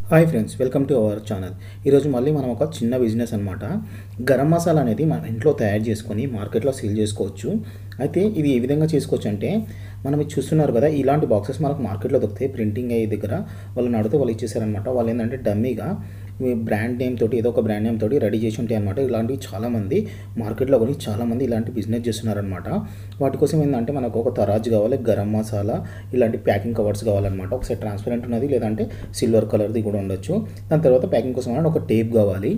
hi friends welcome to our channel ఈరోజు మళ్ళీ మనం ఒక చిన్న బిజినెస్ అనమాట గరం మసాలా అనేది మనం ఇంట్లో తయారు చేసుకొని మార్కెట్లో సేల్ చేసుకోవచ్చు అయితే ఇది ఏ విధంగా చేసుకోవచ్చు అంటే మనం ఇది చూస్తున్నారు కదా ఇలాంటి బాక్సెస్ మనకు మార్కెట్లో దొరుకుతాయి ప్రింటింగ్ అయ్యే దగ్గర వాళ్ళని అడిగితే వాళ్ళు ఇచ్చేసారనమాట వాళ్ళు ఏంటంటే డమ్మీగా బ్రాండ్ నేమ్ తోటి ఏదో ఒక బ్రాండ్ నేమ్ తోటి రెడీ చేసి ఉంటాయి అనమాట ఇలాంటివి చాలామంది మార్కెట్లో కొని చాలామంది ఇలాంటి బిజినెస్ చేస్తున్నారనమాట వాటి కోసం ఏంటంటే మనకు ఒక తరాజు కావాలి గరం మసాలా ఇలాంటి ప్యాకింగ్ కవర్స్ కావాలన్నమాట ఒకసారి ట్రాన్స్పరెంట్ ఉన్నది లేదంటే సిల్వర్ కలర్ది కూడా ఉండొచ్చు దాని తర్వాత ప్యాకింగ్ కోసం అంటే ఒక టేప్ కావాలి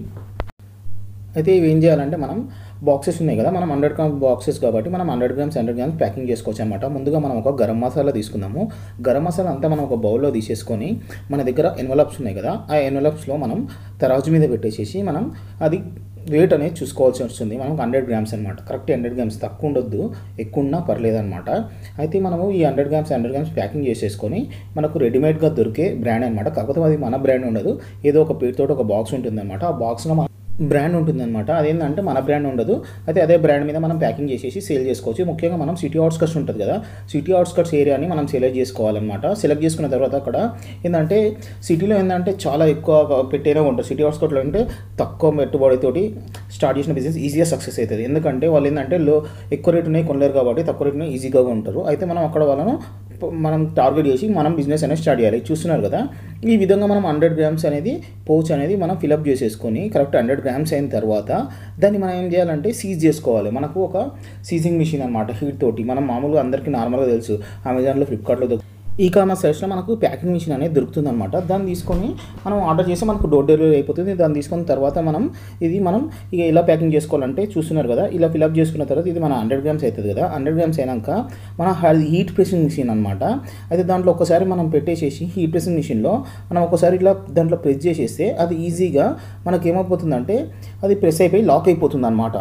అయితే ఇవి ఏం చేయాలంటే మనం బాక్సెస్ ఉన్నాయి కదా మనం హండ్రెడ్ గ్రామ్స్ బాక్సెస్ కాబట్టి మనం hundred grams hundred grams packing చేసుకోవచ్చు అనమాట ముందుగా మనం ఒక గరం మసాలా తీసుకుందాము గరం మసాలా అంతా మనం ఒక బౌల్లో తీసేసుకొని మన దగ్గర ఎన్వలప్స్ ఉన్నాయి కదా ఆ ఎన్వలప్స్లో మనం తరాజు మీద పెట్టేసేసి మనం అది వెయిట్ అనేది చూసుకోవాల్సి వస్తుంది మనం హండ్రెడ్ గ్రామ్స్ అనమాట కరెక్ట్ హండ్రెడ్ గ్రామ్స్ తక్కువ ఉండొద్దు ఎక్కువ ఉన్నా పర్లేదు అనమాట అయితే మనము ఈ hundred grams hundred grams packing చేసేసుకొని మనకు రెడీమేడ్గా దొరికే బ్రాండ్ అనమాట కాకపోతే అది మన బ్రాండ్ ఉండదు ఏదో ఒక పేరుతో ఒక బాక్స్ ఉంటుంది అనమాట ఆ బాక్స్లో మనం బ్రాండ్ ఉంటుందన్నమాట అదేంటంటే మన బ్రాండ్ ఉండదు అయితే అదే బ్రాండ్ మీద మనం ప్యాకింగ్ చేసేసి సేల్ చేసుకోవచ్చు ముఖ్యంగా మనం సిటీ అవుట్స్కట్స్ ఉంటుంది కదా సిటీ అవుట్స్కట్స్ ఏరియాని మనం సెలెక్ట్ చేసుకోవాలన్నమాట సెలెక్ట్ చేసుకున్న తర్వాత అక్కడ ఏంటంటే సిటీలో ఏంటంటే చాలా ఎక్కువ పెట్టేనే ఉంటుంది సిటీ అవుట్స్కట్లో అంటే తక్కువ పెట్టుబడితోటి స్టార్ట్ చేసిన బిజినెస్ ఈజీగా సక్సెస్ అవుతుంది ఎందుకంటే వాళ్ళు ఏంటంటే లో ఎక్కువ రేటు ఉన్నాయి కొనలేరు కాబట్టి తక్కువ రేటునే ఈజీగా ఉంటారు అయితే మనం అక్కడ వాళ్ళను మనం టార్గెట్ చేసి మనం బిజినెస్ అనేది స్టార్ట్ చేయాలి చూస్తున్నారు కదా ఈ విధంగా మనం హండ్రెడ్ గ్రామ్స్ అనేది పౌచ్ అనేది మనం ఫిలప్ చేసేసుకొని కరెక్ట్ హండ్రెడ్ గ్రామ్స్ అయిన తర్వాత దాన్ని మనం ఏం చేయాలంటే సీజ్ చేసుకోవాలి మనకు ఒక సీజింగ్ మిషన్ అనమాట హీట్ తోటి మనం మామూలుగా అందరికీ నార్మల్గా తెలుసు అమెజాన్లో ఫ్లిప్కార్ట్లో దొరుకుతుంది ఈ కామర్స్ సైట్స్లో మనకు ప్యాకింగ్ మిషన్ అనేది దొరుకుతుంది అనమాట దాన్ని తీసుకొని మనం ఆర్డర్ చేసి మనకు డోర్ డెలివరీ అయిపోతుంది దాన్ని తీసుకున్న తర్వాత మనం ఇది మనం ఇక ఇలా ప్యాకింగ్ చేసుకోవాలంటే చూస్తున్నారు కదా ఇలా ఫిల్అప్ చేసుకున్న తర్వాత ఇది మన హండ్రెడ్ గ్రామ్స్ అవుతుంది కదా హండ్రెడ్ గ్రామ్స్ అయినాక మన హీట్ ప్రెసింగ్ మిషన్ అనమాట అయితే దాంట్లో ఒకసారి మనం పెట్టేసేసి హీట్ ప్రెసింగ్ మిషన్లో మనం ఒకసారి ఇట్లా దాంట్లో ప్రెస్ చేసేస్తే అది ఈజీగా మనకి ఏమైపోతుందంటే అది ప్రెస్ అయిపోయి లాక్ అయిపోతుంది అనమాట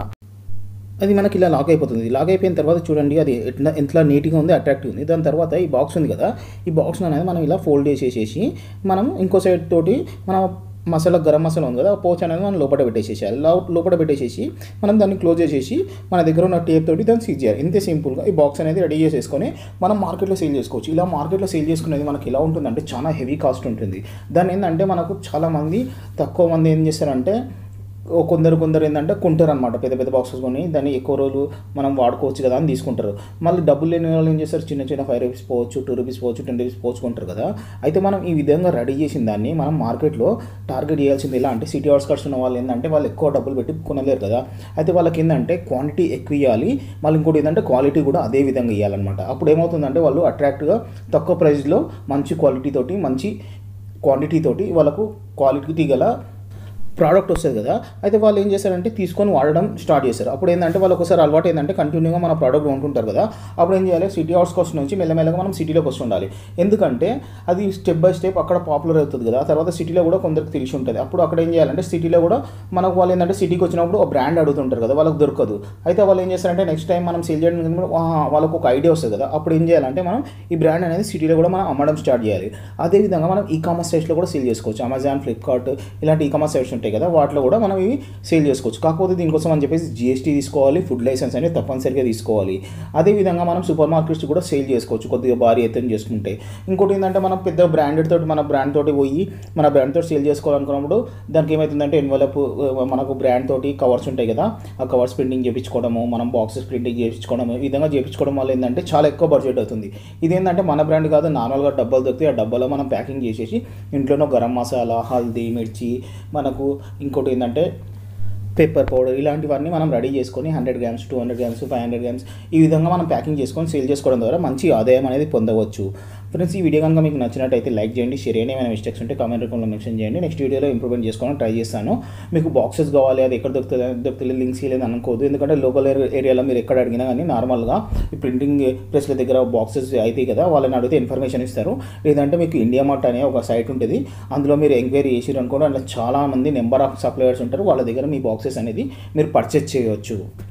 అది మనకి ఇలా లాక్ అయిపోతుంది లాక్ అయిపోయిన తర్వాత చూడండి అది ఎట్లా ఎంత నీట్గా ఉంది అట్రాక్టివ్ ఉంది దాని తర్వాత ఈ బాక్స్ ఉంది కదా ఈ బాక్స్ అనేది మనం ఇలా ఫోల్డ్ చేసేసేసి మనం ఇంకో సైడ్ తోటి మనం మసాలా గరం మసాలా ఉంది కదా పోచ్ అనేది మనం లోపల పెట్టేసేసేయాలి లోపల పెట్టేసేసి మనం దాన్ని క్లోజ్ చేసేసి మన దగ్గర ఉన్న టేప్ తోటి దాన్ని సీజ్ చేయాలి ఇంతే సింపుల్గా ఈ బాక్స్ అనేది రెడీ చేసేసుకొని మనం మార్కెట్లో సేల్ చేసుకోవచ్చు ఇలా మార్కెట్లో సేల్ చేసుకునేది మనకి ఎలా ఉంటుందంటే చాలా హెవీ కాస్ట్ ఉంటుంది దాన్ని ఏంటంటే మనకు చాలామంది తక్కువ మంది ఏం చేస్తారంటే కొందరు కొందరు ఏంటంటే కొంటారు అనమాట పెద్ద పెద్ద బాక్సెస్ కొని దాన్ని ఎక్కువ రోజులు మనం వాడుకోవచ్చు కదా అని తీసుకుంటారు మళ్ళీ డబ్బులు లేని వాళ్ళు ఏం చేస్తారు చిన్న చిన్న ఫైవ్ రూపీస్ పోవచ్చు టూ రూపీస్ పోవచ్చు టెన్ రూపీస్ పోవచ్చు కొంటారు కదా అయితే మనం ఈ విధంగా రెడీ చేసిన దాన్ని మనం మార్కెట్లో టార్గెట్ చేయాల్సింది ఎలా అంటే సిటీ అవుట్స్కట్స్ ఉన్న వాళ్ళు ఏంటంటే వాళ్ళు ఎక్కువ డబ్బులు పెట్టి కొనలేరు కదా అయితే వాళ్ళకి ఏంటంటే క్వాంటిటీ ఎక్కువ ఇవ్వాలి మళ్ళీ ఇంకోటి ఏంటంటే క్వాలిటీ కూడా అదే విధంగా ఇవ్వాలన్నమాట అప్పుడు ఏమవుతుందంటే వాళ్ళు అట్రాక్ట్గా తక్కువ ప్రైస్లో మంచి క్వాలిటీ తోటి మంచి క్వాంటిటీ తోటి వాళ్ళకు క్వాలిటీ గల ప్రోడక్ట్ వస్తుంది కదా అయితే వాళ్ళు ఏం చేశారంటే తీసుకొని వాడడం స్టార్ట్ చేశారు అప్పుడు ఏంటంటే వాళ్ళు ఒకసారి అలవాటు ఏంటంటే కంటిన్యూగా మన ప్రోడక్ట్ కొంటుంటారు కదా అప్పుడు ఏం చేయాలి సిటీ అవుట్స్కట్స్ నుంచి మెల్లమెల్లగా మనం సిటీలోకి వస్తుండాలి ఎందుకంటే అది స్టెప్ బై స్టెప్ అక్కడ పాపులర్ అవుతుంది కదా తర్వాత సిటీలో కూడా కొందరికి తెలిసి ఉంటుంది అప్పుడు అక్కడ ఏం చేయాలంటే సిటీలో కూడా మనకు వాళ్ళు ఏంటంటే సిటీకి వచ్చినప్పుడు ఒక బ్రాండ్ అడుగుతుంటారు కదా వాళ్ళకి దొరకదు అయితే వాళ్ళు ఏం చేస్తారంటే నెక్స్ట్ టైం మనం సేల్ చేయడం వాళ్ళకు ఒక ఐడియా వస్తుంది కదా అప్పుడు ఏం చేయాలంటే మనం ఈ బ్రాండ్ అనేది సిటీలో కూడా మనం అమ్మడం స్టార్ట్ చేయాలి అదేవిధంగా మనం ఈ కామర్స్ సైట్స్లో కూడా సేల్ చేసుకోవచ్చు అమెజాన్ ఫ్లిప్కార్ట్ ఇలాంటి ఈ కామర్స్ సైట్స్ ఉంటాయి కదా వాటిలో కూడా మనం ఇవి సేల్ చేసుకోవచ్చు కాకపోతే దీనికోసం అని చెప్పేసి జిఎస్టీ తీసుకోవాలి ఫుడ్ లైసెన్స్ అనేది తప్పనిసరిగా తీసుకోవాలి అదేవిధంగా మనం సూపర్ మార్కెట్స్ కూడా సేల్ చేసుకోవచ్చు కొద్దిగా భారీ ఎత్తున చేసుకుంటే ఇంకోటి ఏంటంటే మనం పెద్ద బ్రాండెడ్ తోటి మన బ్రాండ్ తోటి పోయి మన బ్రాండ్ తోటి సేల్ చేసుకోవాలనుకున్నప్పుడు దానికి ఏమవుతుందంటే ఎన్వలప్ మనకు బ్రాండ్ తోటి కవర్స్ ఉంటాయి కదా ఆ కవర్స్ ప్రింటింగ్ చేయించుకోవడము మనం బాక్సెస్ ప్రింటింగ్ చేయించుకోవడము ఈ విధంగా చేయించుకోవడం వల్ల ఏంటంటే చాలా ఎక్కువ బడ్జెట్ అవుతుంది ఇదేంటంటే మన బ్రాండ్ కాదు నార్మల్గా డబ్బాలు దొరికితే ఆ డబ్బాలో మనం ప్యాకింగ్ చేసేసి ఇంట్లోనో గరం మసాలా హల్దీ మిర్చి మనకు ఇంకోటి ఏంటంటే పెప్పర్ పౌడర్ ఇలాంటివన్నీ మనం రెడీ చేసుకొని hundred grams two hundred grams five hundred grams ఈ విధంగా మనం ప్యాకింగ్ చేసుకొని సేల్ చేసుకోవడం ద్వారా మంచి ఆదాయం అనేది పొందవచ్చు ఫ్రెండ్స్ ఈ వీడియో కనుక మీకు నచ్చినట్టయితే లైక్ చేయండి షేర్ చేయండి ఏమైనా మిస్టేక్స్ ఉంటే కామెంట్ రూపంలో మెన్షన్ చేయండి నెక్స్ట్ వీడియోలో ఇంప్రూవ్మెంట్ చేసుకోవడం ట్రై చేస్తాను మీకు బాక్సెస్ కావాలి అది ఎక్కడ దొరుకుతుంది దొరుకుతుంది లింక్స్ లేదు అనుకోవద్దు ఎందుకంటే లోకల్ ఏరియాలో మీరు ఎక్కడ అడిగినా కానీ నార్మల్గా ఈ ప్రింటింగ్ ప్రెస్ల దగ్గర బాక్సెస్ అయితే కదా వాళ్ళని అడిగితే ఇన్ఫర్మేషన్ ఇస్తారు లేదంటే మీకు ఇండియా మార్ట్ అనే ఒక సైట్ ఉంటుంది అందులో మీరు ఎంక్వైరీ చేసారు అనుకోండి అందులో చాలామంది నెంబర్ ఆఫ్ సప్లయర్స్ ఉంటారు వాళ్ళ దగ్గర మీ బాక్సెస్ అనేది మీరు పర్చేస్ చేయవచ్చు